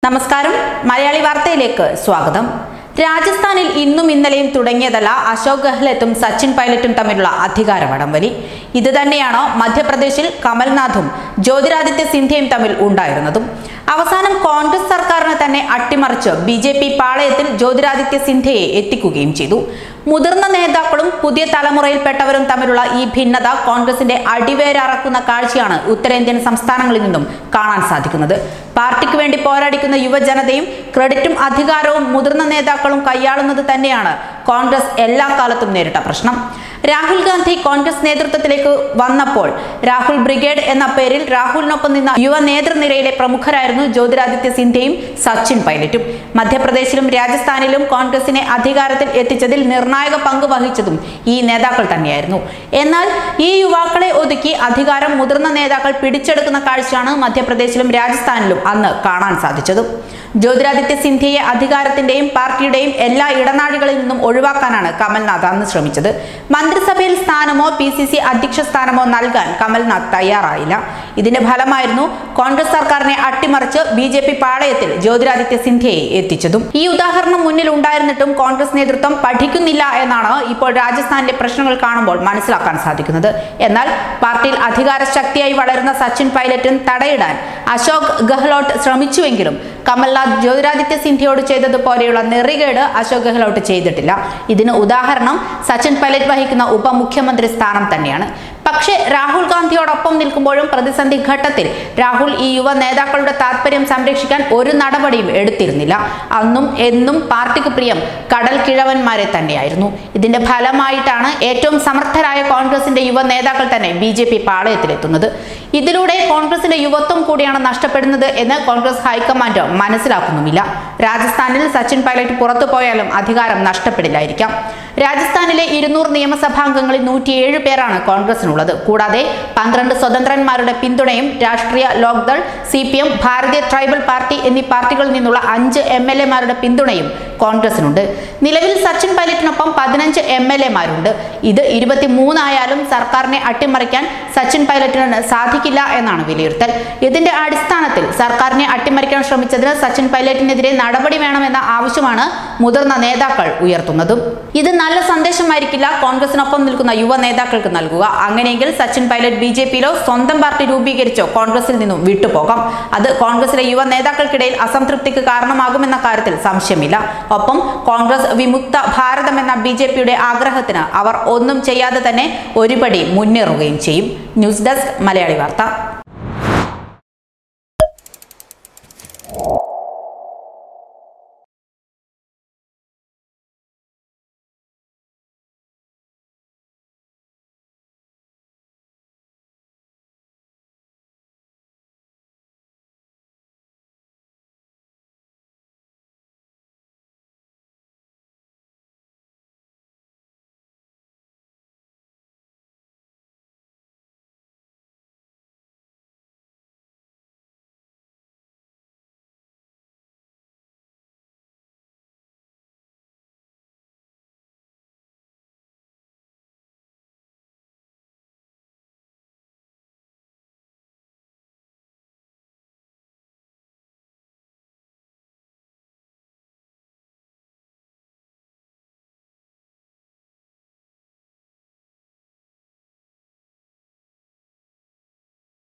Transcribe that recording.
നമസ്കാരം മലയാളി വാർത്തയിലേക്ക് സ്വാഗതം രാജസ്ഥാനിൽ ഇന്നും ഇന്നലെയും തുടങ്ങിയതല്ല അശോക് ഗെഹ്ലറ്റും സച്ചിൻ പൈലറ്റും തമ്മിലുള്ള അധികാര വടംവലി ഇത് തന്നെയാണോ മധ്യപ്രദേശിൽ കമൽനാഥും ജ്യോതിരാദിത്യ സിന്ധ്യയും തമ്മിൽ ഉണ്ടായിരുന്നതും അവസാനം കോൺഗ്രസ് സർക്കാരിനെ തന്നെ അട്ടിമറിച്ച് ബി ജെ പി പാളയത്തിൽ ജ്യോതിരാദിത്യ സിന്ധ്യയെ എത്തിക്കുകയും ചെയ്തു മുതിർന്ന നേതാക്കളും പുതിയ തലമുറയിൽപ്പെട്ടവരും തമ്മിലുള്ള ഈ ഭിന്നത കോൺഗ്രസിന്റെ അടിവേരറക്കുന്ന കാഴ്ചയാണ് ഉത്തരേന്ത്യൻ സംസ്ഥാനങ്ങളിൽ നിന്നും കാണാൻ സാധിക്കുന്നത് പാർട്ടിക്ക് വേണ്ടി പോരാടിക്കുന്ന യുവജനതയും ക്രെഡിറ്റും അധികാരവും മുതിർന്ന നേതാക്കളും കൈയാളുന്നത് തന്നെയാണ് കോൺഗ്രസ് എല്ലാ കാലത്തും നേരിട്ട പ്രശ്നം രാഹുൽ ഗാന്ധി കോൺഗ്രസ് നേതൃത്വത്തിലേക്ക് വന്നപ്പോൾ രാഹുൽ ബ്രിഗേഡ് എന്ന പേരിൽ രാഹുലിനൊപ്പം നിന്ന യുവ നേതൃനിരയിലെ പ്രമുഖരായിരുന്നു ജ്യോതിരാദിത്യ സിന്ധ്യയും സച്ചിൻ പൈലറ്റും മധ്യപ്രദേശിലും രാജസ്ഥാനിലും കോൺഗ്രസിനെ അധികാരത്തിൽ എത്തിച്ചതിൽ നിർണായക പങ്ക് വഹിച്ചതും ഈ നേതാക്കൾ തന്നെയായിരുന്നു എന്നാൽ ഈ യുവാക്കളെ ഒതുക്കി അധികാരം മുതിർന്ന നേതാക്കൾ പിടിച്ചെടുക്കുന്ന കാഴ്ചയാണ് മധ്യപ്രദേശിലും രാജസ്ഥാനിലും അന്ന് കാണാൻ സാധിച്ചത് ജ്യോതിരാദിത്യ സിന്ധ്യയെ അധികാരത്തിന്റെയും പാർട്ടിയുടെയും എല്ലാ ഇടനാഴികളിൽ നിന്നും ഒഴിവാക്കാനാണ് കമൽനാഥ് അന്ന് ശ്രമിച്ചത് മന്ത്രിസഭയിൽ സ്ഥാനമോ പി സി സി അധ്യക്ഷ സ്ഥാനമോ നൽകാൻ കമൽനാഥ് തയ്യാറായില്ല ഇതിന്റെ ഫലമായിരുന്നു കോൺഗ്രസ് സർക്കാരിനെ അട്ടിമറിച്ച് ബി ജെ പി പാളയത്തിൽ ജ്യോതിരാദിത്യ സിന്ധ്യയെ എത്തിച്ചതും ഈ ഉദാഹരണം മുന്നിൽ ഉണ്ടായിരുന്നിട്ടും കോൺഗ്രസ് നേതൃത്വം പഠിക്കുന്നില്ല എന്നാണ് ഇപ്പോൾ രാജസ്ഥാനിലെ പ്രശ്നങ്ങൾ കാണുമ്പോൾ മനസ്സിലാക്കാൻ സാധിക്കുന്നത് എന്നാൽ പാർട്ടിയിൽ അധികാര ശക്തിയായി വളരുന്ന സച്ചിൻ പൈലറ്റിന് തടയിടാൻ അശോക് ഗെഹ്ലോട്ട് ശ്രമിച്ചുവെങ്കിലും കമൽനാഥ് ജ്യോതിരാദിത്യ സിന്ധ്യയോട് ചെയ്തതുപോലെയുള്ള നെറികേട് അശോക് ഗെഹ്ലോട്ട് ചെയ്തിട്ടില്ല ഇതിന് ഉദാഹരണം സച്ചിൻ പൈലറ്റ് വഹിക്കുന്ന ഉപമുഖ്യമന്ത്രി സ്ഥാനം തന്നെയാണ് പക്ഷേ രാഹുൽ ഗാന്ധിയോടൊപ്പം നിൽക്കുമ്പോഴും പ്രതിസന്ധി ഘട്ടത്തിൽ രാഹുൽ ഈ യുവ നേതാക്കളുടെ താല്പര്യം സംരക്ഷിക്കാൻ ഒരു നടപടിയും എടുത്തിരുന്നില്ല അന്നും എന്നും പാർട്ടിക്ക് പ്രിയം കടൽ കിഴവന്മാരെ തന്നെയായിരുന്നു ഇതിന്റെ ഫലമായിട്ടാണ് ഏറ്റവും സമർത്ഥരായ കോൺഗ്രസിന്റെ യുവ നേതാക്കൾ തന്നെ ബി ജെ പി പാളയത്തിലെത്തുന്നത് ഇതിലൂടെ കോൺഗ്രസിന്റെ യുവത്വം കൂടിയാണ് നഷ്ടപ്പെടുന്നത് എന്ന് കോൺഗ്രസ് ഹൈക്കമാൻഡ് മനസ്സിലാക്കുന്നുമില്ല രാജസ്ഥാനിൽ സച്ചിൻ പൈലറ്റ് പുറത്തു പോയാലും അധികാരം നഷ്ടപ്പെടില്ലായിരിക്കാം രാജസ്ഥാനിലെ ഇരുന്നൂറ് നിയമസഭാംഗങ്ങളിൽ നൂറ്റിയേഴ് പേരാണ് കോൺഗ്രസിനുള്ളത് കൂടാതെ പന്ത്രണ്ട് സ്വതന്ത്രന്മാരുടെ പിന്തുണയും Rashtriya Lokdal C P M Bharatiya tribal party എന്നീ പാർട്ടികളിൽ നിന്നുള്ള അഞ്ച് എം എൽ എമാരുടെ പിന്തുണയും കോൺഗ്രസിനുണ്ട് നിലവിൽ സച്ചിൻ പൈലറ്റിനൊപ്പം പതിനഞ്ച് എം എൽ എമാരുണ്ട് ഇത് ഇരുപത്തിമൂന്നായാലും സർക്കാരിനെ അട്ടിമറിക്കാൻ സച്ചിൻ പൈലറ്റിന് സാധിക്കില്ല എന്നാണ് വിലയിരുത്തൽ ഇതിന്റെ അടിസ്ഥാനത്തിൽ സർക്കാരിനെ അട്ടിമറിക്കാൻ ശ്രമിച്ചതിന് സച്ചിൻ പൈലറ്റിനെതിരെ നടപടി വേണമെന്ന ആവശ്യമാണ് മുതിർന്ന നേതാക്കൾ ഉയർത്തുന്നതും ഇത് നല്ല സന്ദേശമായിരിക്കില്ല കോൺഗ്രസിനൊപ്പം നിൽക്കുന്ന യുവ നേതാക്കൾക്ക് നൽകുക അങ്ങനെയെങ്കിൽ സച്ചിൻ പൈലറ്റ് ബി ജെ പിയിലോ സ്വന്തം പാർട്ടി രൂപീകരിച്ചോ കോൺഗ്രസിൽ നിന്നും വിട്ടുപോകാം അത് കോൺഗ്രസിലെ യുവ നേതാക്കൾക്കിടയിൽ അസംതൃപ്തിക്ക് കാരണമാകുമെന്ന കാര്യത്തിൽ സംശയമില്ല ഒപ്പം കോൺഗ്രസ് വിമുക്ത ഭാരതം എന്ന ബി ജെ പിയുടെ ആഗ്രഹത്തിന് അവർ ഒന്നും ചെയ്യാതെ തന്നെ ഒരുപടി മുന്നേറുകയും ചെയ്യും ന്യൂസ് ഡെസ്ക് മലയാളി വാർത്ത